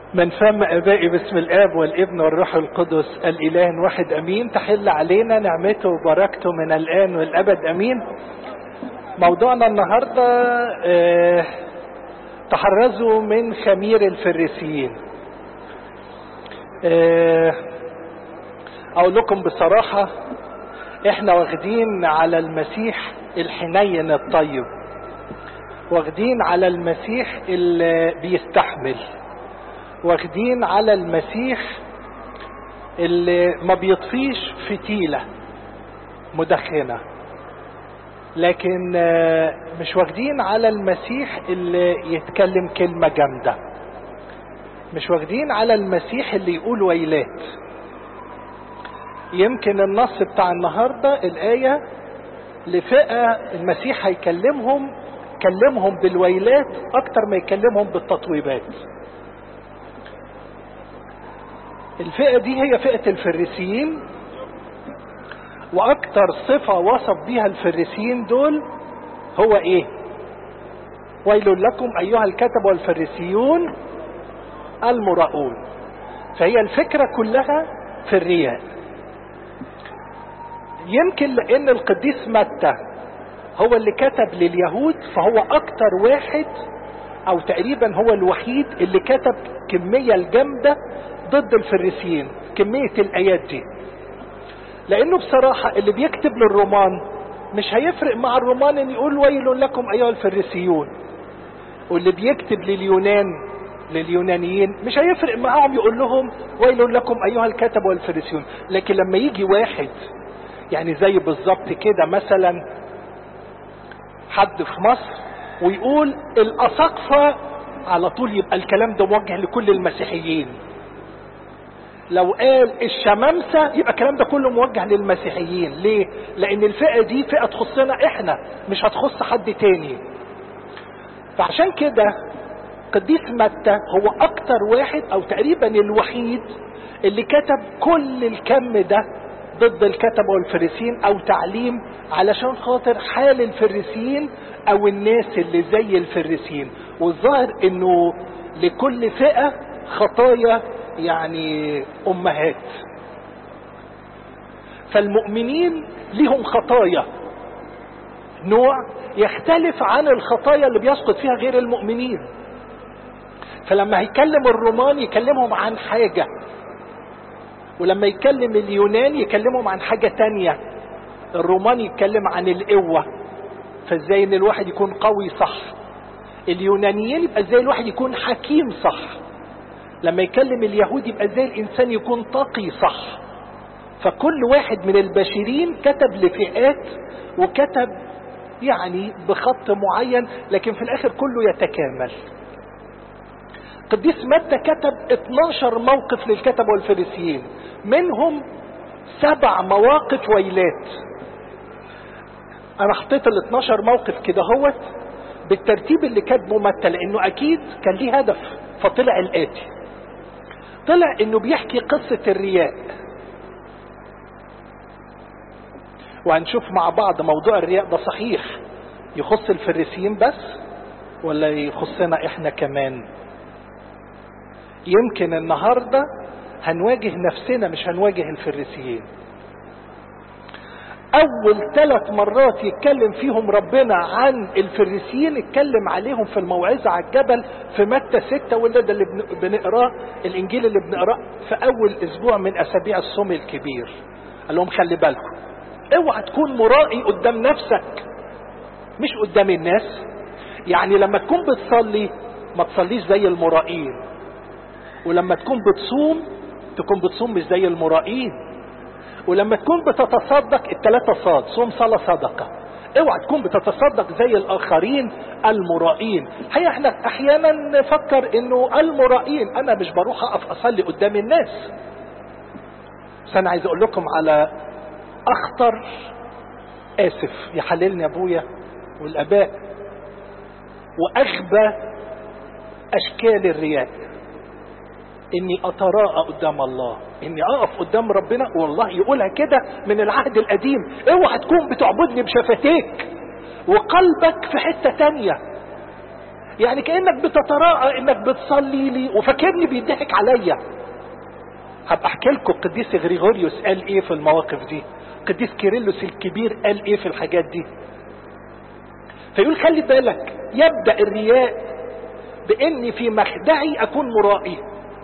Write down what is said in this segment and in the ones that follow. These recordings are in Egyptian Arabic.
من فم ابائي باسم الاب والابن والروح القدس الاله واحد امين تحل علينا نعمته وبركته من الان والابد امين موضوعنا النهارده اه تحرزوا من خمير الفريسيين اه اقول لكم بصراحه احنا واخدين على المسيح الحنين الطيب واخدين على المسيح اللي بيستحمل واخدين على المسيح اللي ما بيطفيش فتيلة مدخنة لكن مش واخدين على المسيح اللي يتكلم كلمة جامدة مش واخدين على المسيح اللي يقول ويلات يمكن النص بتاع النهاردة الآية لفئة المسيح هيكلمهم كلمهم بالويلات أكتر ما يكلمهم بالتطويبات الفئة دي هي فئة الفريسيين واكتر صفة وصف بها الفريسيين دول هو ايه ويل لكم ايها الكتب والفريسيون المراؤون فهي الفكرة كلها في الرياء يمكن لان القديس متى هو اللي كتب لليهود فهو اكتر واحد او تقريبا هو الوحيد اللي كتب كمية الجامدة ضد الفريسيين كمية الآيات دي لأنه بصراحة اللي بيكتب للرومان مش هيفرق مع الرومان ان يقول ويل لكم أيها الفريسيون واللي بيكتب لليونان لليونانيين مش هيفرق معاهم يقول لهم ويل لكم أيها الكتب والفريسيون لكن لما يجي واحد يعني زي بالظبط كده مثلا حد في مصر ويقول الأساقفة على طول يبقى الكلام ده موجه لكل المسيحيين لو قال الشمامسة يبقى الكلام ده كله موجه للمسيحيين ليه لان الفئة دي فئة تخصنا احنا مش هتخص حد تاني فعشان كده قديس متى هو اكتر واحد او تقريبا الوحيد اللي كتب كل الكم ده ضد الكتبة والفريسيين او تعليم علشان خاطر حال الفريسيين او الناس اللي زي الفريسيين والظاهر انه لكل فئة خطايا يعني امهات فالمؤمنين لهم خطايا نوع يختلف عن الخطايا اللي بيسقط فيها غير المؤمنين فلما هيكلم الرومان يكلمهم عن حاجة ولما يكلم اليونان يكلمهم عن حاجة تانية الرومان يتكلم عن القوة فازاي ان الواحد يكون قوي صح اليونانيين يبقى ازاي الواحد يكون حكيم صح لما يكلم اليهود يبقى ازاي الانسان يكون تقي صح فكل واحد من البشرين كتب لفئات وكتب يعني بخط معين لكن في الاخر كله يتكامل قديس متى كتب 12 موقف للكتب والفريسيين منهم سبع مواقف ويلات انا حطيت ال 12 موقف كده هوت بالترتيب اللي كاتبه متى لانه اكيد كان ليه هدف فطلع الاتي طلع انه بيحكي قصة الرياء وهنشوف مع بعض موضوع الرياء ده صحيح يخص الفريسيين بس ولا يخصنا احنا كمان يمكن النهاردة هنواجه نفسنا مش هنواجه الفريسيين اول ثلاث مرات يتكلم فيهم ربنا عن الفريسيين اتكلم عليهم في الموعظة على الجبل في متى ستة وده ده اللي بنقراه الانجيل اللي بنقراه في اول اسبوع من اسابيع الصوم الكبير قال لهم خلي بالكم اوعى تكون مرائي قدام نفسك مش قدام الناس يعني لما تكون بتصلي ما تصليش زي المرائين ولما تكون بتصوم تكون بتصوم مش زي المرائين ولما تكون بتتصدق التلاتة صاد صوم صلاة صدقة اوعى تكون بتتصدق زي الاخرين المرائين هي احنا احيانا نفكر انه المرائين انا مش بروح اقف اصلي قدام الناس بس انا عايز اقول لكم على اخطر اسف يحللني ابويا والاباء واغبى اشكال الرياء اني اتراءى قدام الله اني اقف قدام ربنا والله يقولها كده من العهد القديم اوعى تكون بتعبدني بشفتيك وقلبك في حتة تانية يعني كأنك بتتراءى انك بتصلي لي وفاكرني بيضحك عليا هبقى احكي لكم القديس غريغوريوس قال ايه في المواقف دي القديس كيرلس الكبير قال ايه في الحاجات دي فيقول خلي بالك يبدأ الرياء باني في مخدعي اكون مرائي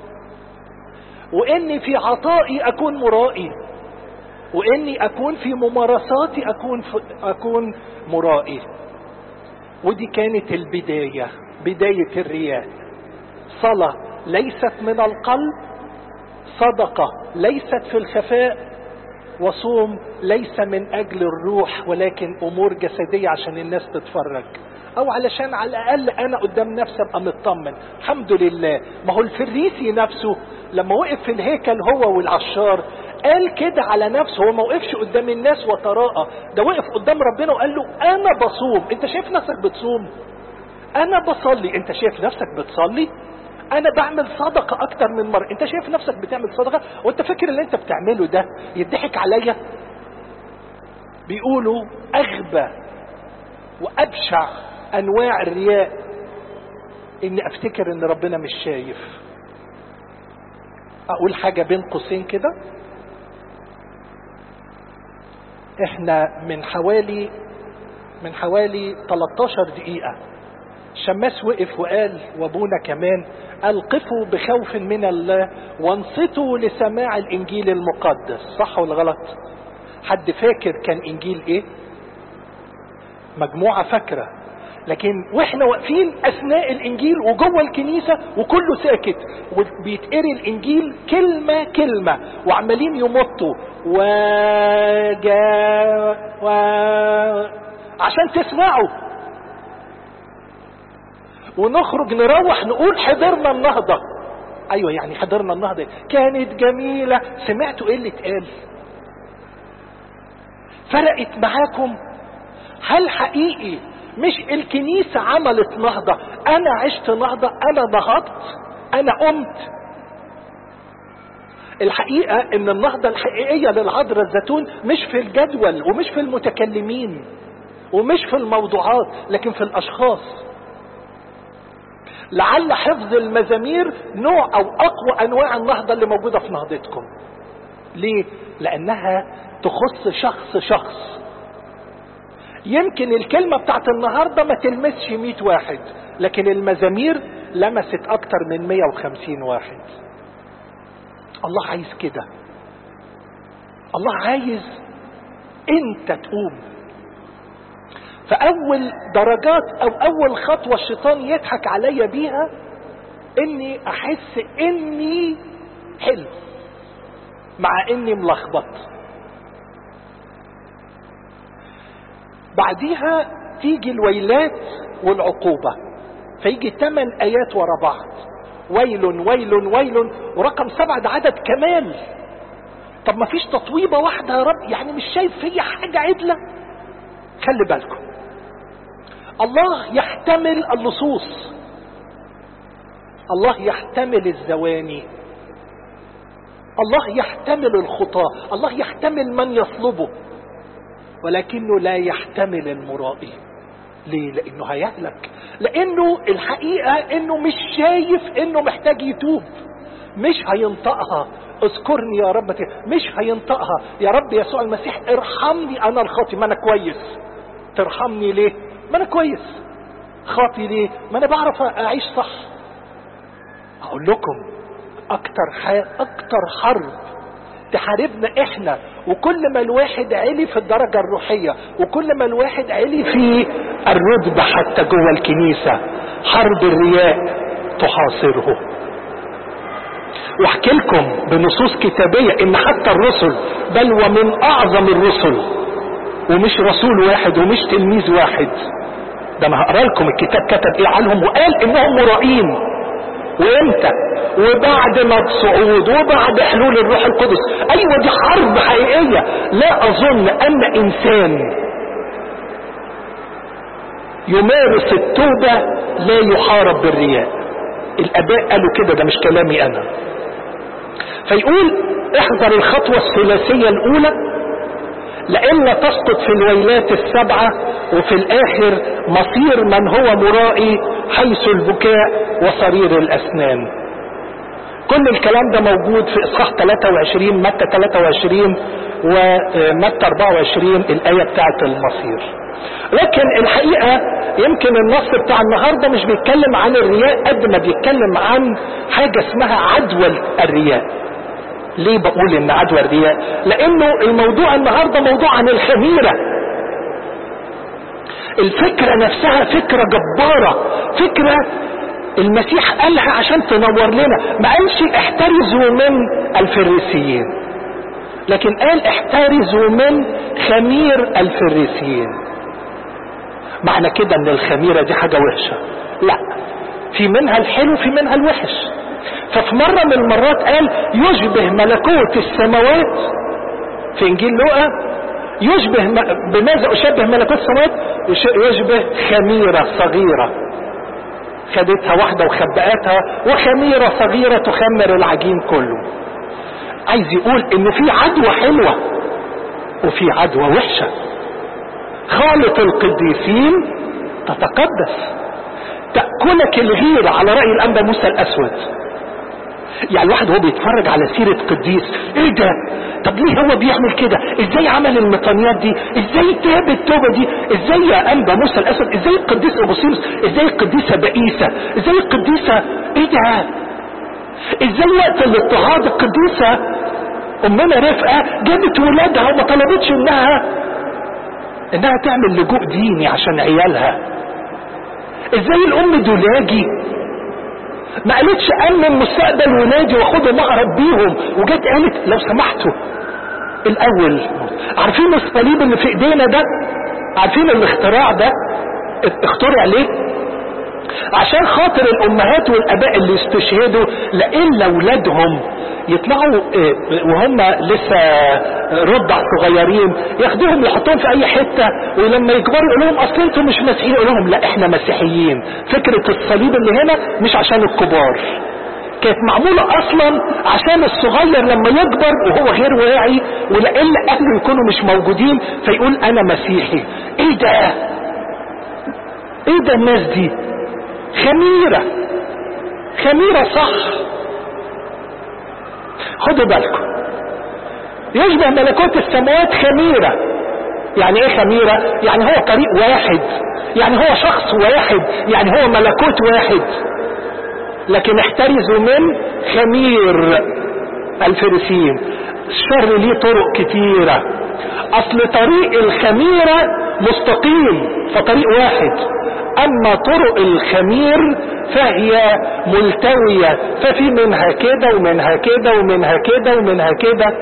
واني في عطائي اكون مرائي واني اكون في ممارساتي اكون ف... اكون مرائي ودي كانت البداية بداية الرياء صلاة ليست من القلب صدقة ليست في الخفاء وصوم ليس من اجل الروح ولكن امور جسدية عشان الناس تتفرج او علشان على الاقل انا قدام نفسي ابقى مطمن الحمد لله ما هو الفريسي نفسه لما وقف في الهيكل هو والعشار قال كده على نفسه هو ما وقفش قدام الناس وتراءى ده وقف قدام ربنا وقال له انا بصوم انت شايف نفسك بتصوم انا بصلي انت شايف نفسك بتصلي انا بعمل صدقة اكتر من مرة انت شايف نفسك بتعمل صدقة وانت فاكر اللي انت بتعمله ده يضحك عليا بيقولوا اغبى وابشع انواع الرياء اني افتكر ان ربنا مش شايف اقول حاجة بين قوسين كده احنا من حوالي من حوالي 13 دقيقة شماس وقف وقال وابونا كمان القفوا بخوف من الله وانصتوا لسماع الانجيل المقدس صح ولا غلط حد فاكر كان انجيل ايه مجموعة فاكرة لكن واحنا واقفين اثناء الانجيل وجوه الكنيسة وكله ساكت وبيتقري الانجيل كلمة كلمة وعمالين يمطوا وجا و... عشان تسمعوا ونخرج نروح نقول حضرنا النهضة ايوه يعني حضرنا النهضة كانت جميلة سمعتوا ايه اللي اتقال فرقت معاكم هل حقيقي مش الكنيسة عملت نهضة انا عشت نهضة انا نهضت انا قمت الحقيقة ان النهضة الحقيقية للعذراء الزيتون مش في الجدول ومش في المتكلمين ومش في الموضوعات لكن في الاشخاص لعل حفظ المزامير نوع او اقوى انواع النهضة اللي موجودة في نهضتكم ليه لانها تخص شخص شخص يمكن الكلمة بتاعت النهاردة ما تلمسش 100 واحد لكن المزامير لمست اكتر من 150 واحد الله عايز كده الله عايز انت تقوم فاول درجات او اول خطوة الشيطان يضحك عليا بيها اني احس اني حلو مع اني ملخبط بعديها تيجي الويلات والعقوبة فيجي ثمان ايات ورا بعض ويل ويل ويل ورقم سبعة ده عدد كمال طب ما فيش تطويبة واحدة يا رب يعني مش شايف فيا حاجة عدلة خلي بالكم الله يحتمل اللصوص الله يحتمل الزواني الله يحتمل الخطاة الله يحتمل من يطلبه ولكنه لا يحتمل المرائي ليه لانه هيهلك لانه الحقيقة انه مش شايف انه محتاج يتوب مش هينطقها اذكرني يا رب مش هينطقها يا رب يسوع المسيح ارحمني انا الخاطي ما انا كويس ترحمني ليه ما انا كويس خاطي ليه ما انا بعرف اعيش صح اقول لكم اكتر حي... اكتر حرب تحاربنا احنا وكل ما الواحد علي في الدرجة الروحية وكل ما الواحد علي في الرتبة حتى جوه الكنيسة حرب الرياء تحاصره واحكي لكم بنصوص كتابية ان حتى الرسل بل ومن اعظم الرسل ومش رسول واحد ومش تلميذ واحد ده انا هقرا لكم الكتاب كتب ايه عنهم وقال انهم مرائين وامتى وبعد ما الصعود وبعد حلول الروح القدس ايوه دي حرب حقيقية لا اظن ان انسان يمارس التوبة لا يحارب بالرياء الاباء قالوا كده ده مش كلامي انا فيقول احذر الخطوة الثلاثية الاولى لئلا تسقط في الويلات السبعة وفي الاخر مصير من هو مرائي حيث البكاء وصرير الاسنان كل الكلام ده موجود في اصحاح 23 متى 23 ومتى 24 الايه بتاعت المصير لكن الحقيقه يمكن النص بتاع النهارده مش بيتكلم عن الرياء قد ما بيتكلم عن حاجه اسمها عدوى الرياء ليه بقول ان عدوى الرياء لانه الموضوع النهارده موضوع عن الخميره الفكره نفسها فكره جباره فكره المسيح قالها عشان تنور لنا ما قالش احترزوا من الفريسيين لكن قال احترزوا من خمير الفريسيين معنى كده ان الخميرة دي حاجة وحشة لا في منها الحلو في منها الوحش ففي مرة من المرات قال يشبه ملكوت السماوات في انجيل لوقا يشبه بماذا اشبه ملكوت السماوات يشبه خميرة صغيرة خدتها واحدة وخبأتها وخميرة صغيرة تخمر العجين كله عايز يقول ان في عدوى حلوة وفي عدوى وحشة خالط القديسين تتقدس تأكلك الغيرة على رأي الأنبا موسى الأسود يعني الواحد وهو بيتفرج على سيرة قديس ايه ده طب ليه هو بيعمل كده ازاي عمل المطانيات دي ازاي تاب التوبة دي ازاي يا انبا موسى الاسد ازاي القديس ابوسيمس ازاي القديسة بئيسة ازاي القديسة ايه ده ازاي وقت الاضطهاد القديسة امنا رفقة جابت ولادها وما طلبتش انها انها تعمل لجوء ديني عشان عيالها ازاي الام دولاجي ما قالتش امن مستقبل ولادي واخدهم اقرب بيهم وجت قالت لو سمحتوا الاول عارفين الصليب اللي في ايدينا ده عارفين الاختراع ده اخترع ليه عشان خاطر الامهات والاباء اللي استشهدوا لان اولادهم يطلعوا وهم لسه رضع صغيرين ياخدوهم يحطوهم في اي حته ولما يكبروا يقول لهم اصل انتوا مش مسيحيين يقول لهم لا احنا مسيحيين فكره الصليب اللي هنا مش عشان الكبار كانت معمولة اصلا عشان الصغير لما يكبر وهو غير واعي ولأن اهله يكونوا مش موجودين فيقول انا مسيحي ايه ده ايه ده الناس دي خميرة خميرة صح خدوا بالكم يشبه ملكوت السماوات خميرة يعني ايه خميرة يعني هو طريق واحد يعني هو شخص واحد يعني هو ملكوت واحد لكن احترزوا من خمير الفريسيين الشر ليه طرق كتيرة اصل طريق الخميرة مستقيم فطريق واحد اما طرق الخمير فهي ملتوية ففي منها كده ومنها كده ومنها كده ومنها كده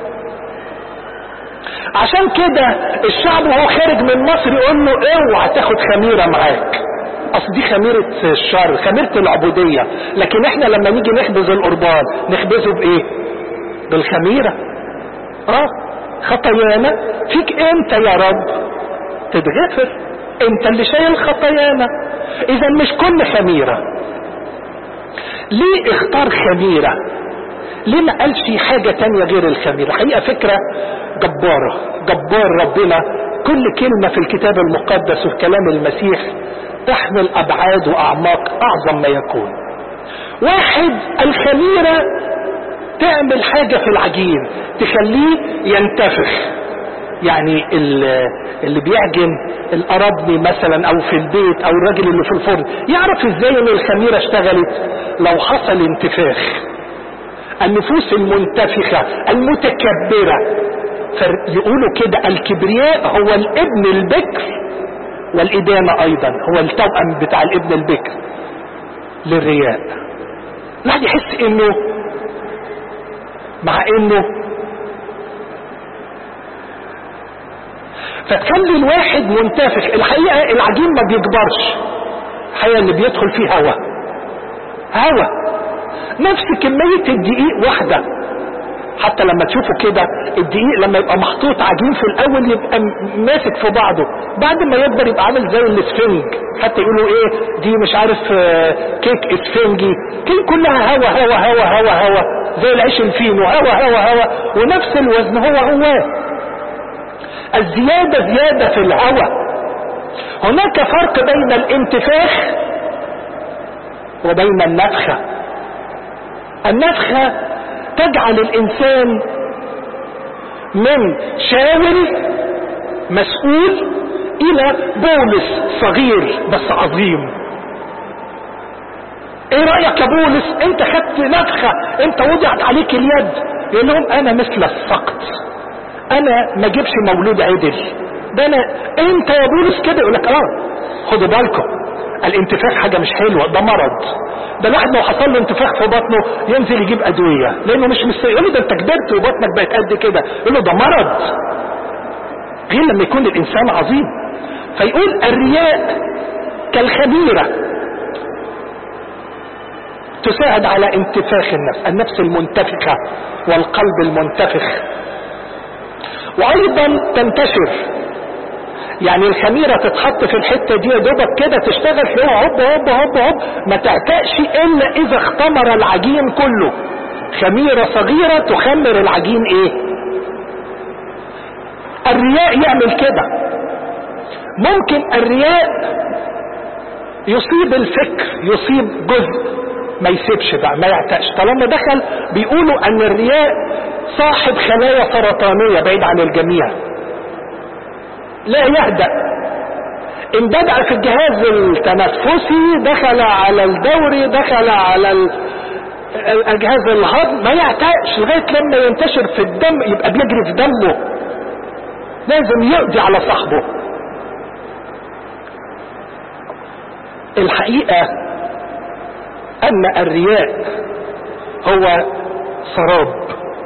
عشان كده الشعب وهو خارج من مصر يقول له اوعى تاخد خميرة معاك اصل دي خميرة الشر خميرة العبودية لكن احنا لما نيجي نخبز القربان نخبزه بايه بالخميرة اه خطايانا فيك انت يا رب تتغفر انت اللي شايل خطايانا اذا مش كل خميرة ليه اختار خميرة ليه ما قالش حاجة تانية غير الخميرة حقيقة فكرة جبارة جبار ربنا كل كلمة في الكتاب المقدس وفي كلام المسيح تحمل ابعاد واعماق اعظم ما يكون واحد الخميرة تعمل حاجة في العجين تخليه ينتفخ يعني اللي بيعجن القربني مثلا او في البيت او الراجل اللي في الفرن يعرف ازاي ان الخميرة اشتغلت لو حصل انتفاخ النفوس المنتفخة المتكبرة فيقولوا كده الكبرياء هو الابن البكر والإدانة أيضا هو التوأم بتاع الابن البكر للرياء الواحد يحس انه مع انه فتخلي الواحد منتفخ الحقيقة العجين ما بيكبرش الحقيقة اللي بيدخل فيه هوا هوا نفس كمية الدقيق واحدة حتى لما تشوفوا كده الدقيق لما يبقى محطوط عجين في الاول يبقى ماسك في بعضه بعد ما يكبر يبقى عامل زي الاسفنج حتى يقولوا ايه دي مش عارف كيك اسفنجي كل كلها هوا هوا هوا هوا هوا زي العيش الفينو هوا هوا هوا ونفس الوزن هو هو الزيادة زيادة في الهوى هناك فرق بين الانتفاخ وبين النفخة النفخة تجعل الانسان من شاول مسؤول الى بولس صغير بس عظيم ايه رأيك يا بولس انت خدت نفخة انت وضعت عليك اليد يقول لهم انا مثل السقط انا ما جيبش مولود عدل ده انا انت يا بولس كده يقول لك اه خدوا بالكم الانتفاخ حاجة مش حلوة ده مرض ده الواحد لو حصل له انتفاخ في بطنه ينزل يجيب ادوية لانه مش مستوي يقول له ده انت كبرت وبطنك بقت قد كده يقول له ده مرض غير لما يكون الانسان عظيم فيقول الرياء كالخميرة تساعد على انتفاخ النفس النفس المنتفخة والقلب المنتفخ وايضا تنتشر يعني الخميرة تتحط في الحتة دي يا دوبك كده تشتغل فيها هوب هوب هوب هوب ما تعتقش الا اذا اختمر العجين كله خميرة صغيرة تخمر العجين ايه الرياء يعمل كده ممكن الرياء يصيب الفكر يصيب جزء ما يسيبش بقى ما يعتقش طالما دخل بيقولوا ان الرياء صاحب خلايا سرطانية بعيد عن الجميع لا يهدأ ان بدأ في الجهاز التنفسي دخل على الدوري دخل على الجهاز الهضم ما يعتقش لغاية لما ينتشر في الدم يبقى بيجري في دمه لازم يقضي على صاحبه الحقيقة ان الرياء هو سراب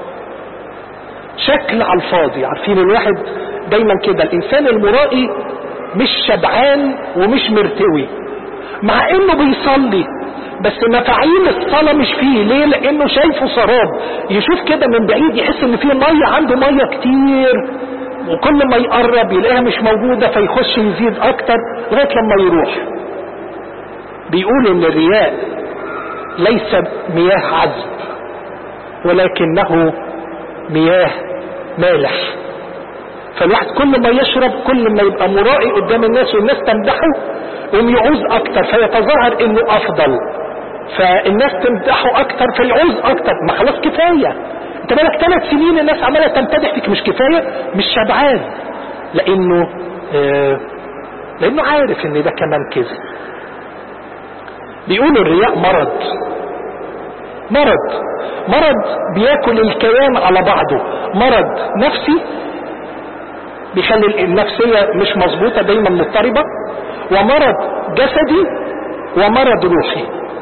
شكل على الفاضي عارفين الواحد دايما كده الانسان المرائي مش شبعان ومش مرتوي مع انه بيصلي بس مفاعيل الصلاة مش فيه ليه لانه شايفه سراب يشوف كده من بعيد يحس ان فيه مية عنده مية كتير وكل ما يقرب يلاقيها مش موجودة فيخش يزيد اكتر لغاية لما يروح بيقول ان الرياء ليس مياه عذب ولكنه مياه مالح فالواحد كل ما يشرب كل ما يبقى مرائي قدام الناس والناس تمدحه يقوم يعوز اكتر فيتظاهر انه افضل فالناس تمدحه اكتر فيعوز اكتر ما خلاص كفاية انت بالك ثلاث سنين الناس عمالة تمتدح فيك مش كفاية مش شبعان لانه آه لانه عارف ان ده كمان كذب بيقولوا الرياء مرض مرض مرض بياكل الكيان على بعضه مرض نفسي بيخلي النفسية مش مظبوطة دايما مضطربة ومرض جسدي ومرض روحي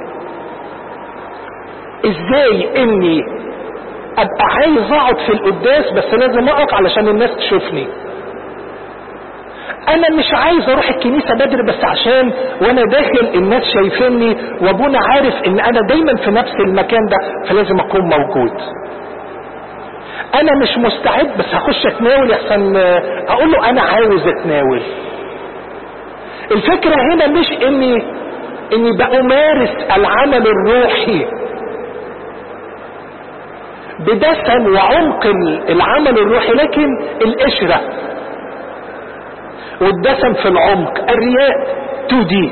ازاي اني ابقى عايز اقعد في القداس بس لازم اقف علشان الناس تشوفني انا مش عايز اروح الكنيسة بدري بس عشان وانا داخل الناس شايفيني وابونا عارف ان انا دايما في نفس المكان ده فلازم اكون موجود انا مش مستعد بس هخش اتناول يحسن اقول له انا عاوز اتناول الفكرة هنا مش اني اني بأمارس العمل الروحي بدسم وعمق العمل الروحي لكن القشرة والدسم في العمق الرياء 2 دي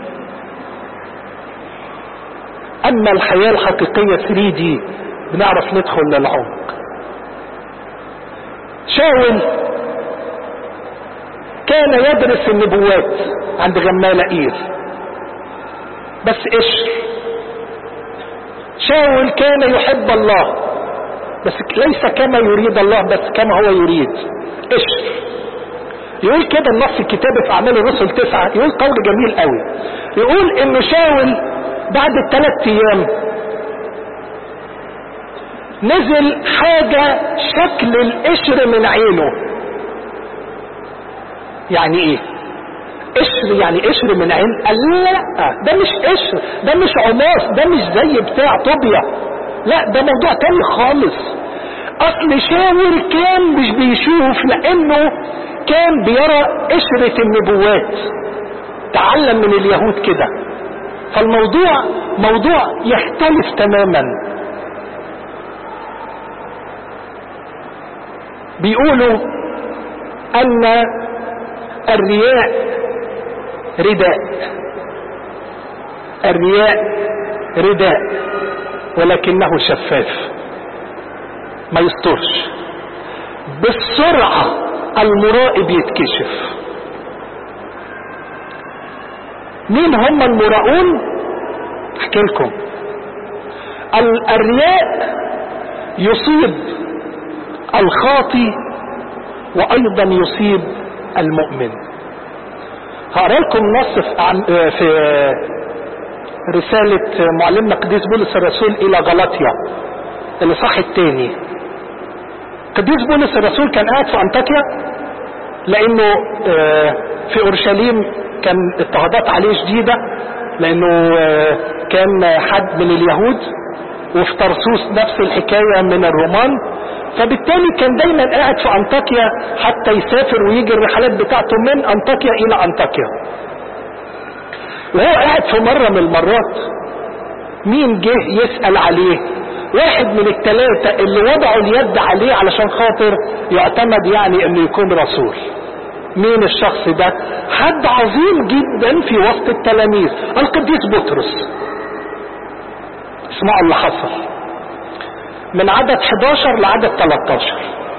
اما الحياة الحقيقية 3 دي بنعرف ندخل للعمق شاول كان يدرس النبوات عند غمالائيل بس قشر شاول كان يحب الله بس ليس كما يريد الله بس كما هو يريد قشر يقول كده النص الكتابي في اعمال الرسل تسعة يقول قول جميل قوي يقول انه شاول بعد الثلاث ايام نزل حاجة شكل القشر من عينه يعني ايه قشر يعني قشر من عين قال لا ده مش قشر ده مش عماص ده مش زي بتاع طوبيا لا ده موضوع تاني خالص اصل شاول كان مش بيشوف لانه كان بيرى قشرة النبوات تعلم من اليهود كده فالموضوع موضوع يختلف تماما بيقولوا ان الرياء رداء الرياء رداء ولكنه شفاف ما يسترش بالسرعة المرائي بيتكشف مين هم المراؤون احكي لكم الرياء يصيب الخاطي وايضا يصيب المؤمن هقرا لكم نص في رسالة معلمنا قديس بولس الرسول الى غلطيا الاصحاح الثاني قديس بولس الرسول كان قاعد في انطاكيا لانه في اورشليم كان اضطهادات عليه شديدة لانه كان حد من اليهود وفي طرسوس نفس الحكاية من الرومان فبالتالي كان دايما قاعد في انطاكيا حتى يسافر ويجي الرحلات بتاعته من انطاكيا الى انطاكيا وهو قاعد في مرة من المرات مين جه يسأل عليه واحد من الثلاثة اللي وضعوا اليد عليه علشان خاطر يعتمد يعني انه يكون رسول مين الشخص ده حد عظيم جدا في وسط التلاميذ القديس بطرس اسمعوا اللي حصل من عدد 11 لعدد 13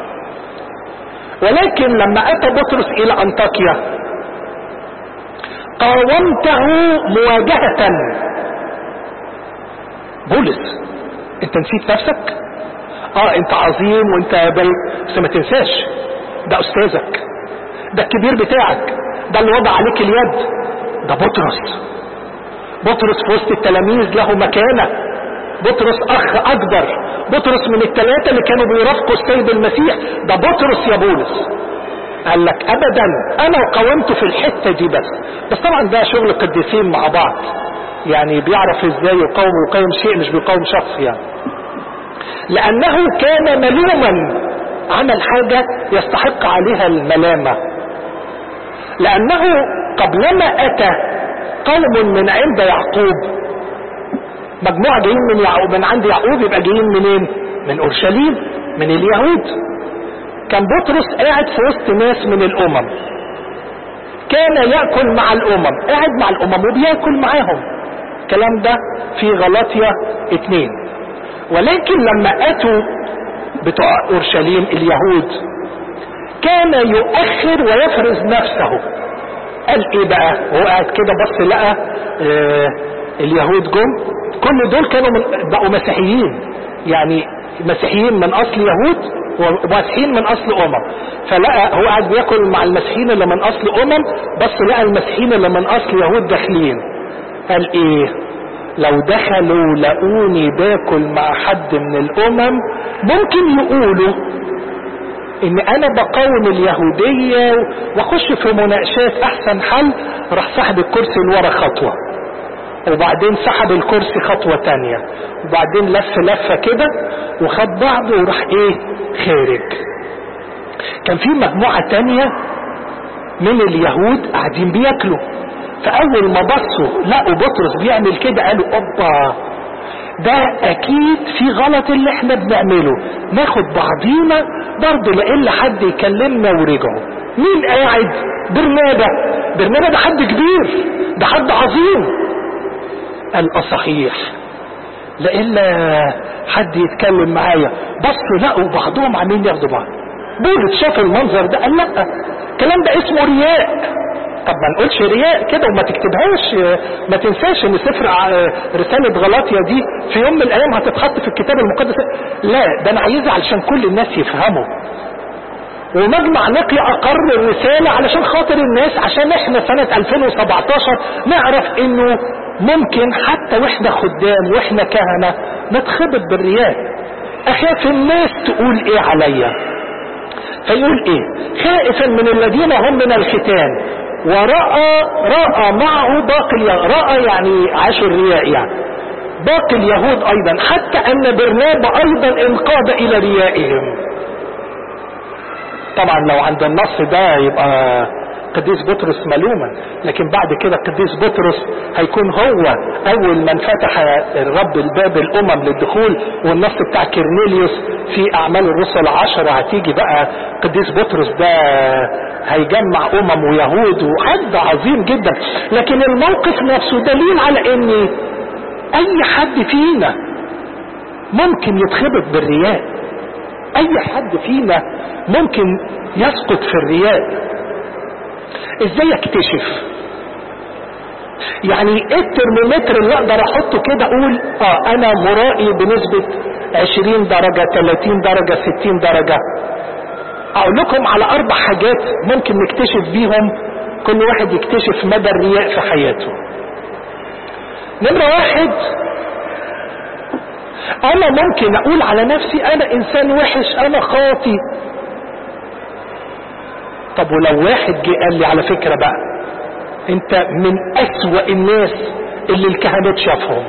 ولكن لما اتى بطرس الى انطاكيا قاومته مواجهة بولس انت نسيت نفسك اه انت عظيم وانت بل بس ما تنساش ده استاذك ده الكبير بتاعك ده اللي وضع عليك اليد ده بطرس بطرس في وسط التلاميذ له مكانة بطرس اخ اكبر بطرس من الثلاثة اللي كانوا بيرافقوا السيد المسيح ده بطرس يا بولس قال لك ابدا انا قاومته في الحتة دي بس بس طبعا ده شغل قديسين مع بعض يعني بيعرف ازاي يقاوم ويقاوم شيء مش بيقاوم شخص يعني لانه كان ملوما عمل حاجة يستحق عليها الملامة لانه قبلما اتى قوم من عند يعقوب مجموعة جايين من يعقوب من عند يعقوب يبقى جايين منين من اورشليم من اليهود كان بطرس قاعد في وسط ناس من الامم كان يأكل مع الامم قاعد مع الامم وبياكل معاهم الكلام ده في غلطية اتنين ولكن لما اتوا بتوع اورشليم اليهود كان يؤخر ويفرز نفسه قال ايه بقى وهو قاعد كده بص لقى آه اليهود جم كل دول كانوا من بقوا مسيحيين يعني مسيحيين من اصل يهود ومسيحيين من اصل امم فلقى هو قاعد بياكل مع المسيحيين اللي من اصل امم بس لقى المسيحيين اللي من اصل يهود داخلين قال ايه لو دخلوا لقوني باكل مع حد من الامم ممكن يقولوا ان انا بقاوم اليهودية واخش في مناقشات احسن حل راح سحب الكرسي لورا خطوة وبعدين سحب الكرسي خطوة تانية وبعدين لف لفة كده وخد بعضه وراح ايه خارج كان في مجموعة تانية من اليهود قاعدين بياكلوا فاول ما بصوا لقوا بطرس بيعمل كده قالوا اوبا ده اكيد في غلط اللي احنا بنعمله ناخد بعضينا برضه لإلا حد يكلمنا ورجعوا مين قاعد برنابة برنابة ده حد كبير ده حد عظيم قال اه صحيح لإلا حد يتكلم معايا بصوا لقوا بعضهم عاملين ياخدوا بعض بولس شاف المنظر ده قال لا الكلام ده اسمه رياء طب ما نقولش رياء كده وما تكتبهاش ما تنساش ان سفر رسالة غلاطيا دي في يوم من الايام هتتحط في الكتاب المقدس لا ده انا عايزها علشان كل الناس يفهموا ومجمع نقي اقر الرسالة علشان خاطر الناس عشان احنا سنة 2017 نعرف انه ممكن حتى واحنا خدام واحنا كهنة نتخبط بالرياء اخاف الناس تقول ايه عليا فيقول ايه خائفا من الذين هم من الختان ورأى رأى معه باقي اليهود رأى يعني عاشوا الرياء يعني باقي اليهود ايضا حتى ان برنابا ايضا انقاد الى ريائهم طبعا لو عند النص ده يبقى قديس بطرس ملوما لكن بعد كده قديس بطرس هيكون هو اول من فتح الرب الباب الامم للدخول والنص بتاع كيرنيليوس في اعمال الرسل عشرة هتيجي بقى قديس بطرس ده هيجمع امم ويهود وحد عظيم جدا لكن الموقف نفسه دليل على ان اي حد فينا ممكن يتخبط بالرياء اي حد فينا ممكن يسقط في الرياء ازاي اكتشف يعني ايه الترمومتر اللي اقدر احطه كده اقول اه انا مرائي بنسبة 20 درجة 30 درجة 60 درجة اقول لكم على اربع حاجات ممكن نكتشف بيهم كل واحد يكتشف مدى الرياء في حياته نمرة واحد انا ممكن اقول على نفسي انا انسان وحش انا خاطي طب ولو واحد جه قال لي على فكرة بقى انت من اسوأ الناس اللي الكهنوت شافهم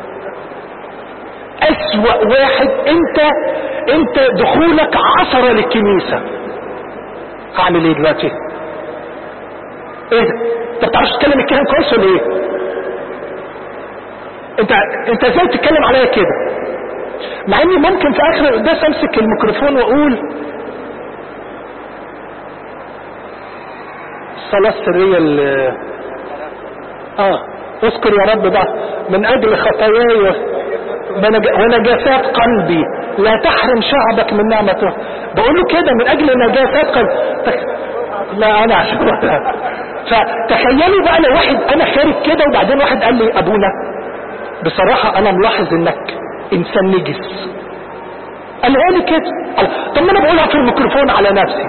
اسوأ واحد انت انت دخولك عثرة للكنيسة هعمل ايه دلوقتي ايه ده انت بتعرفش تتكلم الكلام كويس ولا ايه انت انت ازاي تتكلم عليا كده مع اني ممكن في اخر القداس امسك الميكروفون واقول الصلاة السرية اللي اه اذكر يا رب بقى من اجل خطاياي ونجاسات قلبي لا تحرم شعبك من نعمته بقول له كده من اجل نجاسات قلبي لا انا عشان فتخيلوا بقى لو واحد انا خارج كده وبعدين واحد قال لي ابونا بصراحة انا ملاحظ انك انسان نجس قالها لي كده طب ما انا بقولها في الميكروفون على نفسي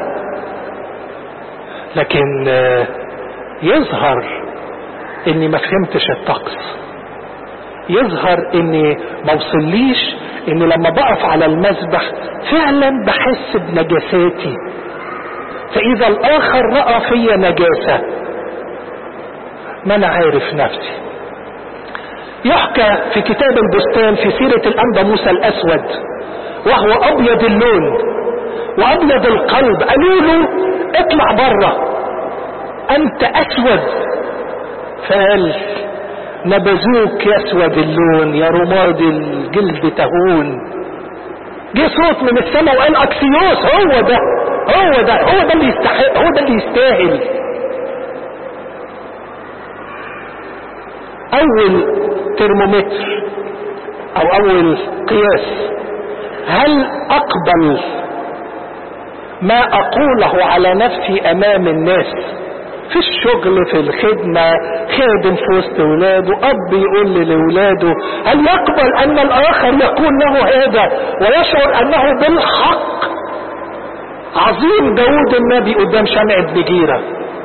لكن يظهر اني ما فهمتش الطقس يظهر اني ما وصليش اني لما بقف على المسبح فعلا بحس بنجاساتي فاذا الاخر رأى في نجاسة ما انا عارف نفسي يحكى في كتاب البستان في سيرة الأنبا موسى الأسود وهو أبيض اللون وأبيض القلب قالوا له اطلع بره أنت أسود فقال نبذوك يا أسود اللون يا رماد الجلد تهون جه صوت من السماء وقال أكسيوس هو ده هو ده هو ده اللي يستحق هو ده اللي يستاهل اول ترمومتر او اول قياس هل اقبل ما اقوله على نفسي امام الناس في الشغل في الخدمة خادم في وسط ولاده اب يقول لولاده هل يقبل ان الاخر يقول له هذا ويشعر انه بالحق عظيم داود النبي قدام شمع بن جيره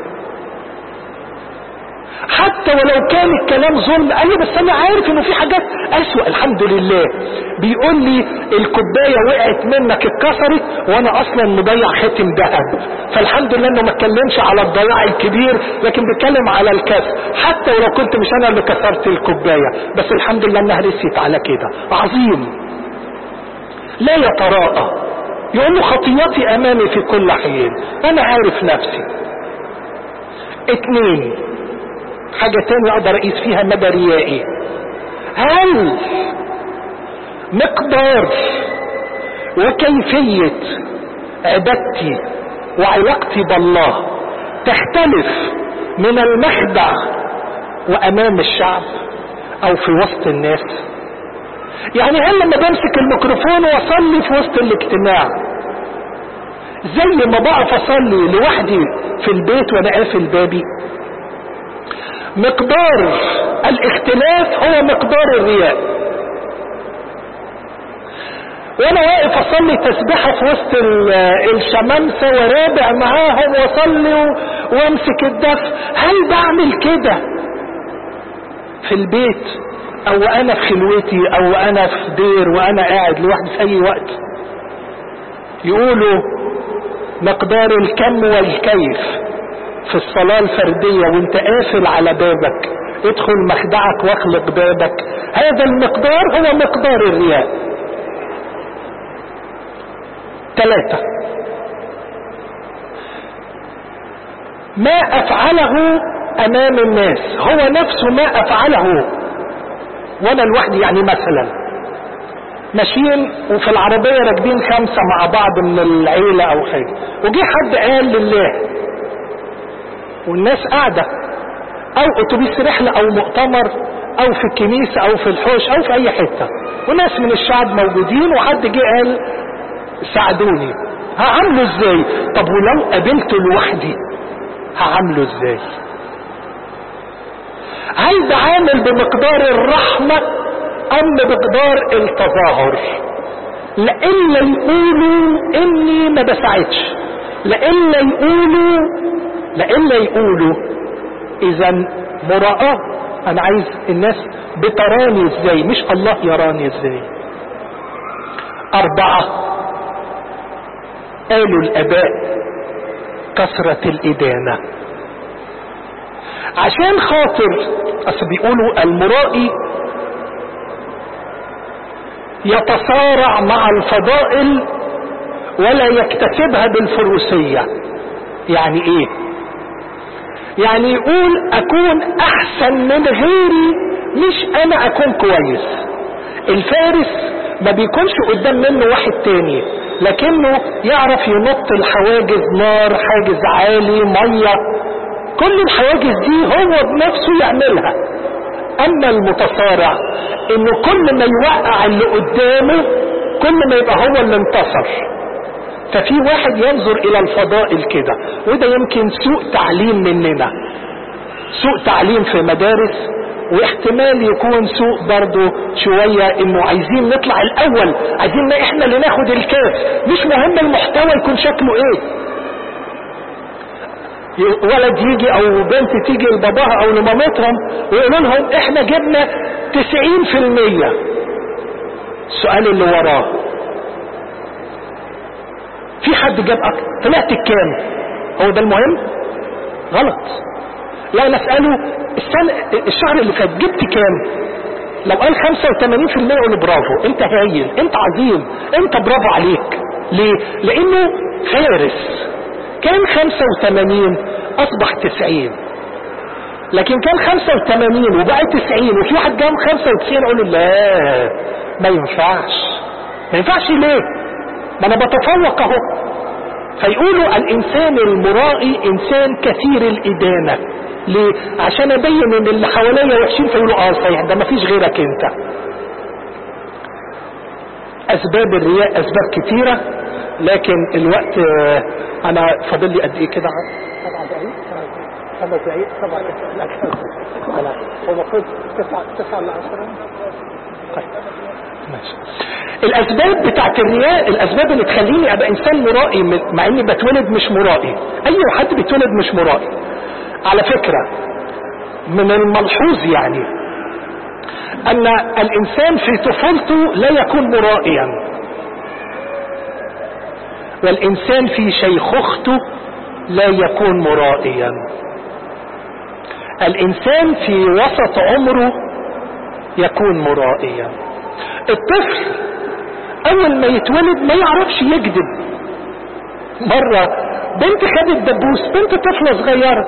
حتى ولو كان الكلام ظلم قال لي بس انا عارف انه في حاجات اسوأ الحمد لله بيقول لي الكوبايه وقعت منك اتكسرت وانا اصلا مضيع ختم ذهب فالحمد لله انه ما اتكلمش على الضياع الكبير لكن بيتكلم على الكسر حتى ولو كنت مش انا اللي كسرت الكوبايه بس الحمد لله انها رست على كده عظيم لا يتراءى يقول له خطيتي امامي في كل حين انا عارف نفسي اتنين حاجة تانية اقدر اقيس فيها مدى ريائي هل مقدار وكيفية عبادتي وعلاقتي بالله تختلف من المخدع وامام الشعب او في وسط الناس يعني هل لما بمسك الميكروفون واصلي في وسط الاجتماع زي ما بقف اصلي لوحدي في البيت وانا قافل بابي مقدار الاختلاف هو مقدار الرياء وانا واقف اصلي تسبيحة في وسط الشمامسة ورابع معاهم واصلي وامسك الدف هل بعمل كده في البيت او انا في خلوتي او انا في دير وانا قاعد لوحدي في اي وقت يقولوا مقدار الكم والكيف في الصلاة الفردية وانت قافل على بابك ادخل مخدعك واخلق بابك هذا المقدار هو مقدار الرياء ثلاثة ما افعله امام الناس هو نفسه ما افعله وانا لوحدي يعني مثلا ماشيين وفي العربية راكبين خمسة مع بعض من العيلة او حاجة وجي حد قال لله والناس قاعدة او اتوبيس رحلة او مؤتمر او في الكنيسة او في الحوش او في اي حتة وناس من الشعب موجودين وحد جه قال ساعدوني هعمله ازاي طب ولو قابلته لوحدي هعمله ازاي هل بعامل بمقدار الرحمة ام بمقدار التظاهر لإلا يقولوا اني ما بساعدش لإلا يقولوا لإلا يقولوا اذا مراءة انا عايز الناس بتراني ازاي مش الله يراني ازاي اربعة قالوا الاباء كثرة الادانة عشان خاطر اصل بيقولوا المرائي يتصارع مع الفضائل ولا يكتسبها بالفروسية يعني ايه يعني يقول اكون احسن من غيري مش انا اكون كويس الفارس ما بيكونش قدام منه واحد تاني لكنه يعرف ينط الحواجز نار حاجز عالي مية كل الحواجز دي هو بنفسه يعملها اما المتصارع انه كل ما يوقع اللي قدامه كل ما يبقى هو اللي انتصر ففي واحد ينظر الى الفضائل كده وده يمكن سوء تعليم مننا سوء تعليم في مدارس واحتمال يكون سوء برضه شوية انه عايزين نطلع الاول عايزين احنا اللي ناخد الكاس مش مهم المحتوى يكون شكله ايه ولد يجي او بنت تيجي لباباها او لمامتهم ويقولوا لهم احنا جبنا 90% السؤال اللي وراه في حد جاب اكتر طلعت كام هو ده المهم غلط لا نسأله السنة الشهر اللي فات جبت كام لو قال 85% يقول برافو انت هايل انت عظيم انت برافو عليك ليه لانه فارس كان 85 اصبح 90 لكن كان 85 وبقى 90 وفي واحد جاب 95 اقول له لا ما ينفعش ما ينفعش ليه ما انا بتفوق اهو فيقولوا الانسان المرائي انسان كثير الادانه ليه عشان ابين ان اللي حواليا وحشين فيقولوا اه صحيح ده ما فيش غيرك انت اسباب الرياء اسباب كتيره لكن الوقت انا فاضل لي قد ايه كده سبع دقايق خمس دقايق سبع دقايق هو المفروض تسعة تسعة ل 10 طيب ماشي الاسباب بتاعت الرياء الاسباب اللي تخليني ابقى انسان مرائي مع اني بتولد مش مرائي اي حد بيتولد مش مرائي على فكرة من الملحوظ يعني ان الانسان في طفولته لا يكون مرائيا والانسان في شيخوخته لا يكون مرائيا الانسان في وسط عمره يكون مرائيا الطفل اول ما يتولد ما يعرفش يكذب مرة بنت خدت دبوس بنت طفلة صغيرة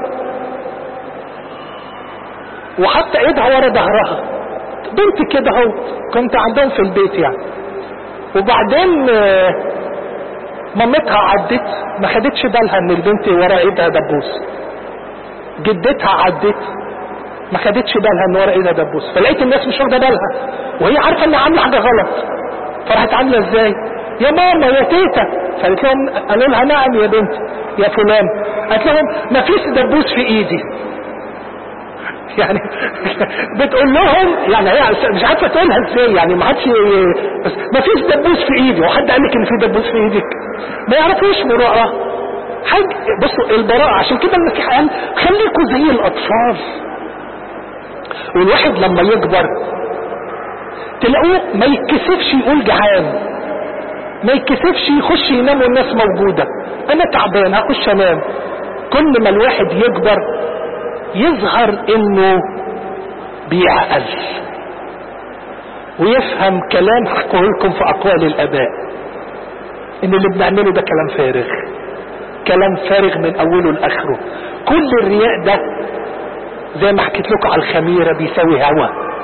وحتى ايدها ورا ظهرها بنت كده اهو كنت عندهم في البيت يعني وبعدين مامتها عدت ما خدتش بالها ان البنت ورا ايدها دبوس جدتها عدت ما خدتش بالها ان ورا ايدها دبوس فلقيت الناس مش واخده بالها وهي عارفه انها عامله حاجه غلط فراحت عامله ازاي يا ماما يا تيتا فقالت لهم قالوا لها نعم يا بنت يا فلان قالت لهم ما فيش دبوس في ايدي يعني بتقول لهم يعني هي مش عارفه تقولها ازاي يعني ما حدش بس ما فيش دبوس في ايدي وحد قال لك ان في دبوس في ايدك ما يعرفوش مراءه حاجه بصوا البراءه عشان كده المسيح قال خليكوا زي الاطفال والواحد لما يكبر تلاقوه ما يتكسفش يقول جعان ما يتكسفش يخش ينام والناس موجوده انا تعبان هخش انام كل ما الواحد يكبر يظهر انه بيعقل ويفهم كلام هحكيه لكم في اقوال الاباء ان اللي بنعمله ده كلام فارغ كلام فارغ من اوله لاخره كل الرياء ده زي ما حكيت لكم على الخميرة بيساوي هوا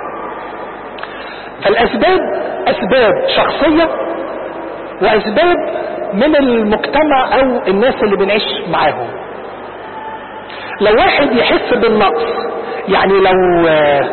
فالاسباب اسباب شخصية واسباب من المجتمع او الناس اللي بنعيش معاهم لو واحد يحس بالنقص يعني لو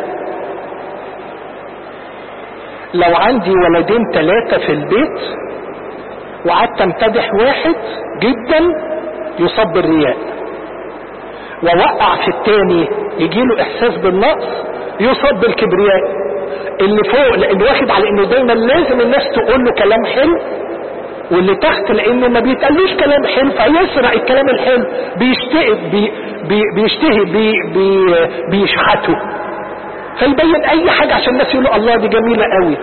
لو عندي ولدين ثلاثة في البيت وقعدت امتدح واحد جدا يصاب بالرياء ووقع في التاني يجيله احساس بالنقص يصاب بالكبرياء اللي فوق لان واخد على انه دايما لازم الناس تقول له كلام حلو واللي تحت لانه ما بيتقالوش كلام حلو فيسرق الكلام الحلو بيشتهي بي بي بيشتهي بي بي بيشحته فيبين اي حاجة عشان الناس يقولوا الله دي جميلة قوي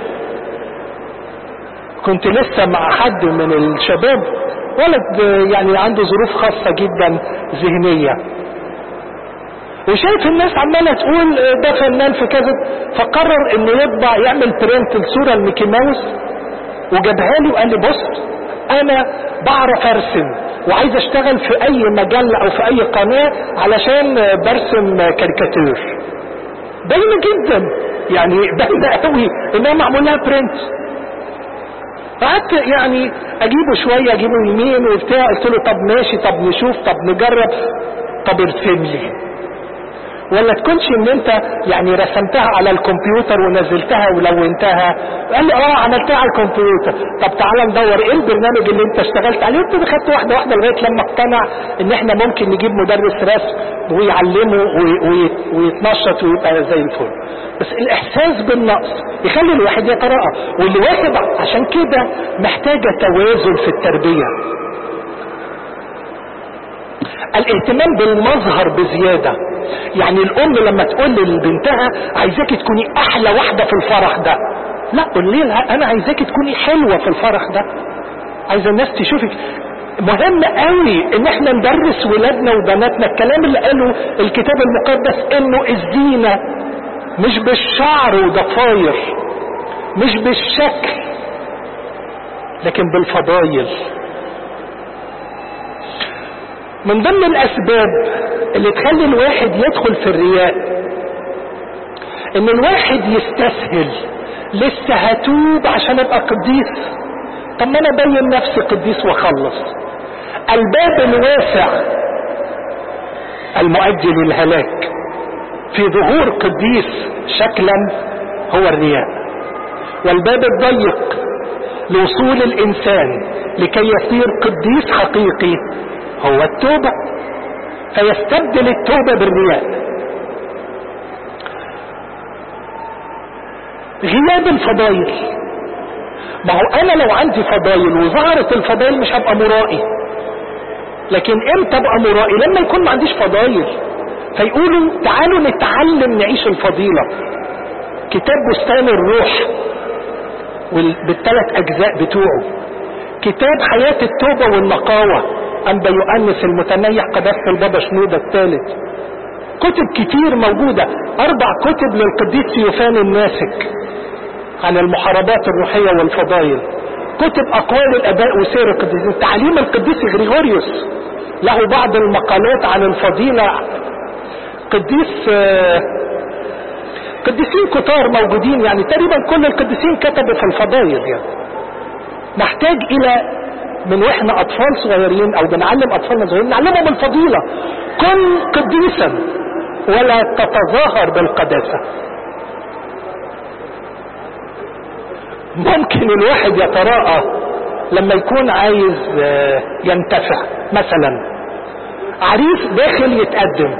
كنت لسه مع حد من الشباب ولد يعني عنده ظروف خاصة جدا ذهنية وشايف الناس عمالة تقول ده فنان في كذا فقرر انه يطبع يعمل برنت الصورة الميكي ماوس وجابها لي وقال لي بص انا بعرف ارسم وعايز اشتغل في اي مجلة او في اي قناة علشان برسم كاريكاتير باينه جدا يعني باينه قوي انها معمول لها برنت قعدت يعني اجيبه شويه اجيبه يمين وبتاع قلت له طب ماشي طب نشوف طب نجرب طب ارسم لي ولا تكونش ان انت يعني رسمتها على الكمبيوتر ونزلتها ولونتها قال لي اه عملتها على الكمبيوتر طب تعالى ندور ايه البرنامج اللي انت اشتغلت عليه قلت خدت واحده واحده لغايه لما اقتنع ان احنا ممكن نجيب مدرس رسم ويعلمه ويتنشط ويبقى زي الفل بس الاحساس بالنقص يخلي الواحد يتراءى واللي واخد عشان كده محتاجه توازن في التربيه الاهتمام بالمظهر بزيادة يعني الام لما تقول لبنتها عايزاكي تكوني احلى واحدة في الفرح ده لا قول لها انا عايزاكي تكوني حلوة في الفرح ده عايزة الناس تشوفك مهم قوي ان احنا ندرس ولادنا وبناتنا الكلام اللي قاله الكتاب المقدس انه الزينة مش بالشعر وضفاير مش بالشكل لكن بالفضايل من ضمن الاسباب اللي تخلي الواحد يدخل في الرياء ان الواحد يستسهل لسه هتوب عشان ابقى قديس طب ما انا ابين نفسي قديس واخلص الباب الواسع المؤدي للهلاك في ظهور قديس شكلا هو الرياء والباب الضيق لوصول الانسان لكي يصير قديس حقيقي هو التوبة فيستبدل التوبة بالرياء غياب الفضائل ما هو انا لو عندي فضائل وظهرت الفضائل مش هبقى مرائي لكن امتى ابقى مرائي لما يكون ما عنديش فضائل فيقولوا تعالوا نتعلم نعيش الفضيلة كتاب بستان الروح بالثلاث اجزاء بتوعه كتاب حياة التوبة والنقاوة أنبا يؤنس المتنيح قداسة البابا شنودة الثالث كتب كتير موجودة أربع كتب للقديس يوفان الناسك عن المحاربات الروحية والفضائل كتب أقوال الآباء وسير القديسين تعليم القديس غريغوريوس له بعض المقالات عن الفضيلة قديس قديسين كتار موجودين يعني تقريبا كل القديسين كتبوا في الفضائل يعني نحتاج إلى من واحنا اطفال صغيرين او بنعلم اطفالنا صغيرين نعلمهم الفضيلة كن قديسا ولا تتظاهر بالقداسة ممكن الواحد يتراءى لما يكون عايز ينتفع مثلا عريس داخل يتقدم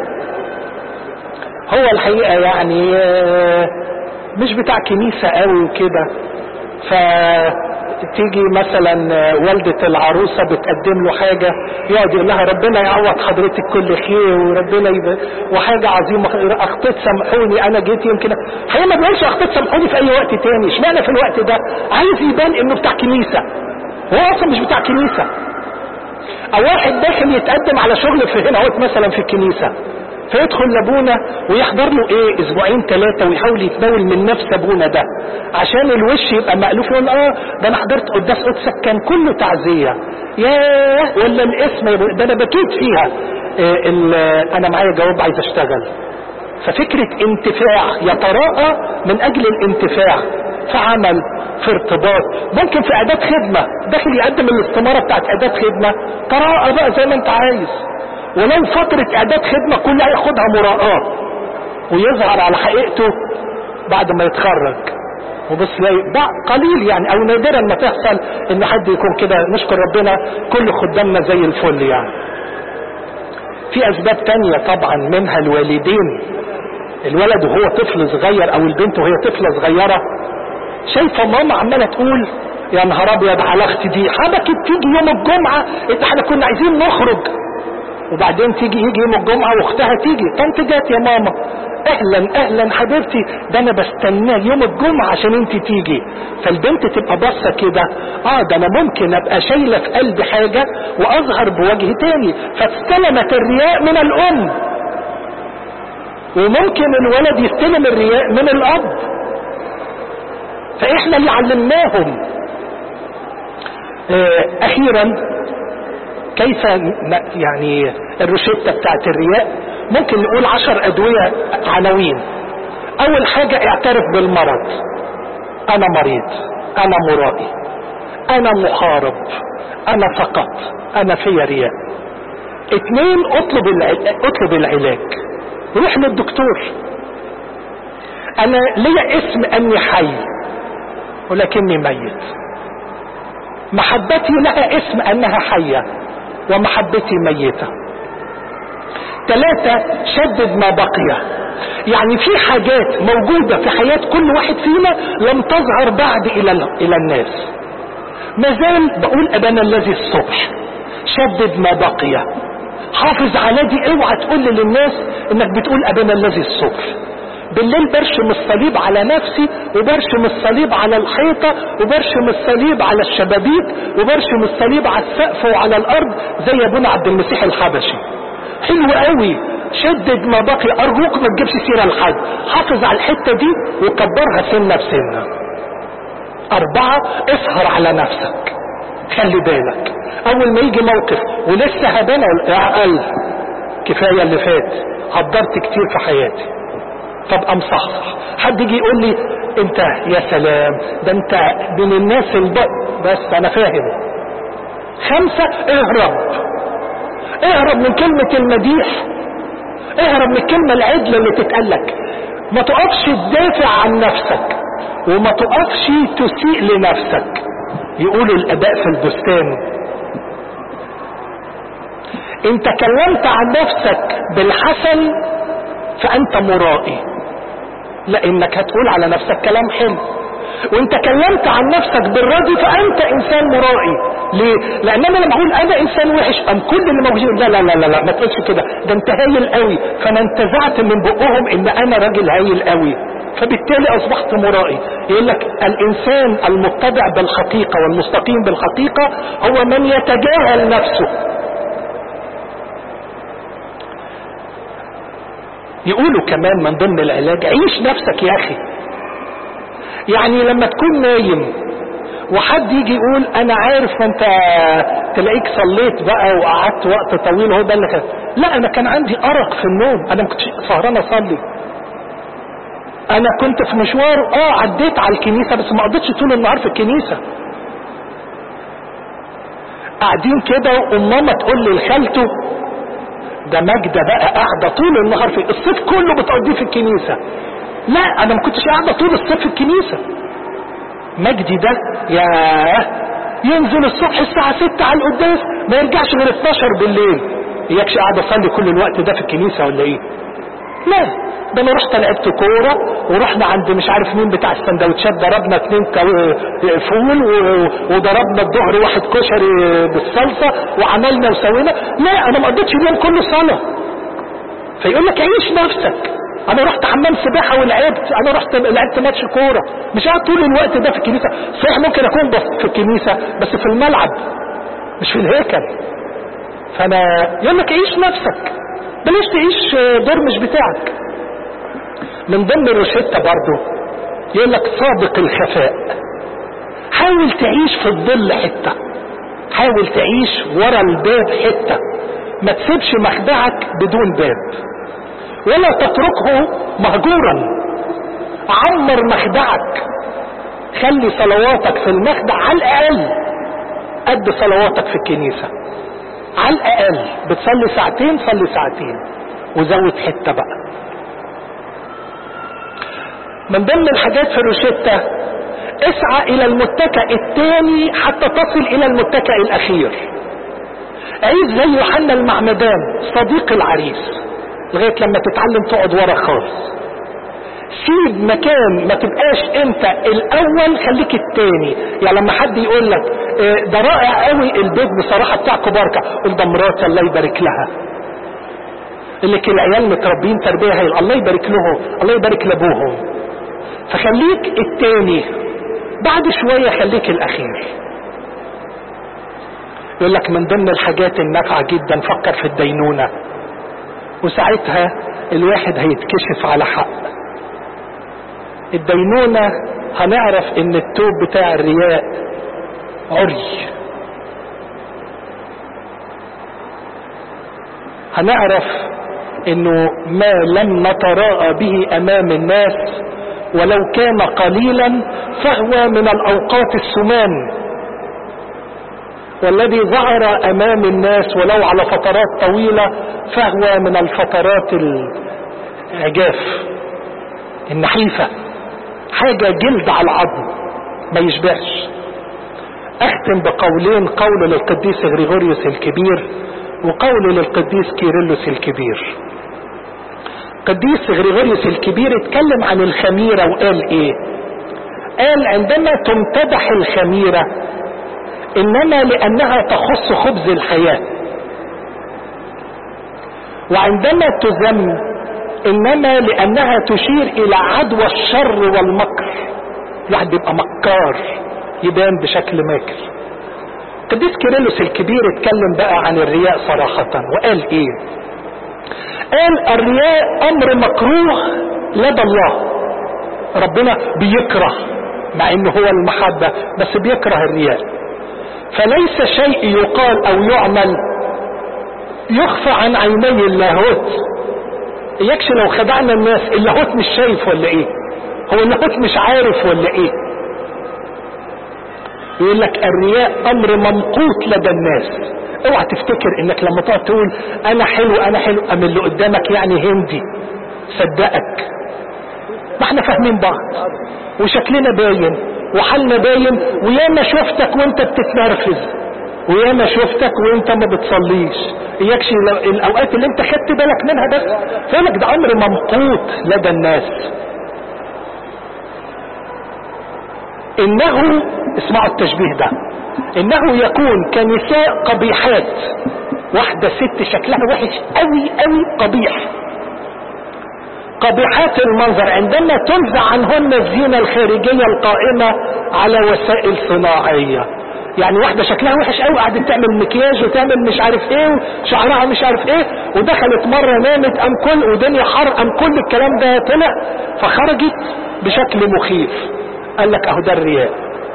هو الحقيقة يعني مش بتاع كنيسة قوي وكده ف تيجي مثلا والدة العروسة بتقدم له حاجة يقعد يقول لها ربنا يعوض حضرتك كل خير وربنا يبقى وحاجة عظيمة اخطيت سامحوني انا جيت يمكن هي ما بيقولش اخطيت سامحوني في اي وقت تاني اشمعنى في الوقت ده عايز يبان انه بتاع كنيسة هو اصلا مش بتاع كنيسة او واحد داخل يتقدم على شغل في هنا اهوت مثلا في الكنيسة فيدخل لابونا ويحضر له ايه اسبوعين ثلاثة ويحاول يتناول من نفس ابونا ده عشان الوش يبقى مألوف يقول اه ده انا حضرت قداس قدسك كان كله تعزية ياه ولا الاسم ده انا بكيت فيها انا معايا جواب عايز اشتغل ففكرة انتفاع يتراءى من اجل الانتفاع في عمل في ارتباط ممكن في اعداد خدمة داخل يقدم الاستمارة بتاعت اعداد خدمة تراءى بقى زي ما انت عايز ولو فترة اعداد خدمة كلها ياخدها مراءاة ويظهر على حقيقته بعد ما يتخرج وبس قليل يعني او نادرا ما تحصل ان حد يكون كده نشكر ربنا كل خدامنا زي الفل يعني في اسباب تانية طبعا منها الوالدين الولد وهو طفل صغير او البنت وهي طفلة صغيرة شايفة ماما عمالة تقول يا نهار ابيض على اختي دي حبكت تيجي يوم الجمعة انت احنا كنا عايزين نخرج وبعدين تيجي يجي يوم الجمعة واختها تيجي طنط جات يا ماما اهلا اهلا حبيبتي ده انا بستناه يوم الجمعة عشان انت تيجي فالبنت تبقى باصة كده اه ده انا ممكن ابقى شايلة في قلبي حاجة واظهر بوجه تاني فاستلمت الرياء من الام وممكن الولد يستلم الرياء من الاب فاحنا اللي علمناهم اه اخيرا كيف يعني الروشتة بتاعت الرياء ممكن نقول عشر ادوية عناوين اول حاجة اعترف بالمرض انا مريض انا مرائي انا محارب انا فقط انا في رياء اتنين اطلب العلاج, اطلب العلاج روح للدكتور انا ليا اسم اني حي ولكني ميت محبتي لها اسم انها حية ومحبتي ميتة ثلاثة شدد ما بقي يعني في حاجات موجودة في حياة كل واحد فينا لم تظهر بعد الى الى الناس ما زال بقول ابانا الذي الصبح شدد ما بقي حافظ على دي اوعى تقول للناس انك بتقول ابانا الذي الصبح بالليل برشم الصليب على نفسي وبرشم الصليب على الحيطة وبرشم الصليب على الشبابيك وبرشم الصليب على السقف وعلى الارض زي ابونا عبد المسيح الحبشي حلو قوي شدد ما بقي ارجوك ما تجيبش سيره لحد حافظ على الحته دي وكبرها سنه بسنه اربعه اسهر على نفسك خلي بالك اول ما يجي موقف ولسه هبنا اقل كفايه اللي فات قدرت كتير في حياتي طب مصحصح حد يجي يقول لي انت يا سلام ده انت من الناس البق بس انا فاهم خمسه اهرب اهرب من كلمة المديح اهرب من الكلمة العدلة اللي تتقالك ما تقفش تدافع عن نفسك وما تقفش تسيء لنفسك يقولوا الاباء في البستان ان تكلمت عن نفسك بالحسن فانت مرائي لانك هتقول على نفسك كلام حلو وان تكلمت عن نفسك بالراضي فانت انسان مرائي ليه لان انا لما اقول انا انسان وحش ام كل اللي موجودين لا لا لا لا, لا ما تقولش كده ده انت هايل قوي فانا انتزعت من بقهم ان انا راجل هايل قوي فبالتالي اصبحت مرائي يقول لك الانسان المتبع بالحقيقه والمستقيم بالحقيقه هو من يتجاهل نفسه يقولوا كمان من ضمن العلاج عيش نفسك يا اخي يعني لما تكون نايم وحد يجي يقول انا عارف انت تلاقيك صليت بقى وقعدت وقت طويل هو ده اللي كان لا انا كان عندي ارق في النوم انا ما كنتش سهران اصلي انا كنت في مشوار اه عديت على الكنيسه بس ما قضيتش طول النهار في الكنيسه قاعدين كده وماما تقول لي لخالته ده ماجدة بقى قاعدة طول النهار في الصيف كله بتقضيه في الكنيسة لا انا ما كنتش قاعدة طول الصيف في الكنيسة مجدي ده ياه ينزل الصبح الساعة 6 على القداس ما يرجعش غير 12 بالليل اياكش قاعد اصلي كل الوقت ده في الكنيسة ولا ايه لا ده انا رحت لعبت كورة ورحنا عند مش عارف مين بتاع السندوتشات ضربنا اتنين فول وضربنا الظهر واحد كشري بالصلصة وعملنا وسوينا لا انا ما قضيتش اليوم كله صلاة فيقول لك عيش نفسك انا رحت حمام سباحة ولعبت انا رحت لعبت ماتش كورة مش قاعد طول الوقت ده في الكنيسة صحيح ممكن اكون في الكنيسة بس في الملعب مش في الهيكل فانا يقول لك عيش نفسك بلاش تعيش دور مش بتاعك من ضمن الروشتة برضو يقول لك صادق الخفاء حاول تعيش في الظل حتة حاول تعيش ورا الباب حتة ما تسيبش مخدعك بدون باب ولا تتركه مهجورا عمر مخدعك خلي صلواتك في المخدع على الاقل قد صلواتك في الكنيسة على الاقل بتصلي ساعتين صلي ساعتين وزود حتة بقى من ضمن الحاجات في الروشتة اسعى الى المتكئ الثاني حتى تصل الى المتكئ الاخير عيش زي يوحنا المعمدان صديق العريس لغاية لما تتعلم تقعد ورا خالص سيب مكان ما تبقاش انت الاول خليك التاني يعني لما حد يقول لك اه ده رائع قوي البيت بصراحة بتاع كباركة قول ده مراتي الله يبارك لها اللي كل العيال متربين تربية هاي الله يبارك لهم الله يبارك لابوهم فخليك التاني بعد شوية خليك الاخير يقول لك من ضمن الحاجات النافعة جدا فكر في الدينونة وساعتها الواحد هيتكشف على حق الدينونة هنعرف ان التوب بتاع الرياء عري هنعرف انه ما لم نتراءى به امام الناس ولو كان قليلا فهو من الاوقات السمان والذي ظهر امام الناس ولو على فترات طويلة فهو من الفترات العجاف النحيفة حاجة جلد على العظم ما يشبهش اختم بقولين قول للقديس غريغوريوس الكبير وقول للقديس كيرلس الكبير قديس غريغوريوس الكبير اتكلم عن الخميرة وقال ايه قال عندما تمتدح الخميرة انما لانها تخص خبز الحياة وعندما تذم انما لانها تشير الى عدوى الشر والمكر الواحد بيبقى مكار يبان بشكل ماكر قديس كيرلس الكبير اتكلم بقى عن الرياء صراحة وقال ايه قال الرياء امر مكروه لدى الله ربنا بيكره مع انه هو المحبة بس بيكره الرياء فليس شيء يقال او يعمل يخفى عن عيني اللاهوت يكشي لو خدعنا الناس اللاهوت مش شايف ولا ايه هو اللاهوت مش عارف ولا ايه يقول لك الرياء امر ممقوت لدى الناس اوعى تفتكر انك لما تقعد تقول انا حلو انا حلو ام اللي قدامك يعني هندي صدقك ما احنا فاهمين بعض وشكلنا باين وحالنا باين وياما شفتك وانت بتتنرفز وياما شفتك وانت ما بتصليش يكشي الاوقات اللي انت خدت بالك منها بس فيقولك ده امر ممقوت لدى الناس انه اسمعوا التشبيه ده انه يكون كنساء قبيحات واحدة ست شكلها وحش قوي قوي قبيح قبيحات المنظر عندما تنزع عنهن الزينة الخارجية القائمة على وسائل صناعية يعني واحدة شكلها وحش قوي قعدت تعمل مكياج وتعمل مش عارف ايه وشعرها مش عارف ايه ودخلت مرة نامت ام كل ودنيا حر ام كل الكلام ده طلع فخرجت بشكل مخيف قال لك اهو ده الرياء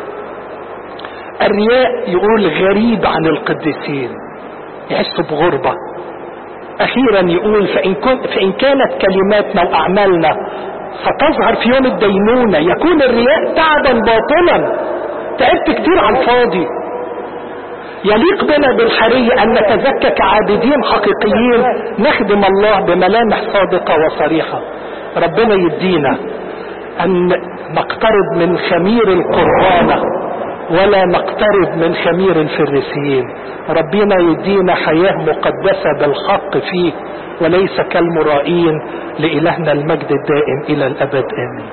الرياء يقول غريب عن القديسين يحسوا بغربة اخيرا يقول فإن, كن فإن كانت كلماتنا واعمالنا ستظهر في يوم الدينونة يكون الرياء تعبا باطلا تعبت كتير على الفاضي يليق بنا بالحرية ان نتزكى كعابدين حقيقيين نخدم الله بملامح صادقة وصريحة ربنا يدينا ان نقترب من خمير القربانة ولا نقترب من خمير الفريسيين ربنا يدينا حياة مقدسة بالحق فيه وليس كالمرائين لإلهنا المجد الدائم إلى الأبد آمين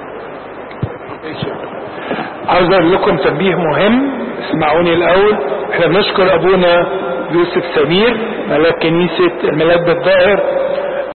عاوز اقول لكم تنبيه مهم اسمعوني الاول احنا بنشكر ابونا يوسف سمير ملاك كنيسة الميلاد بالظاهر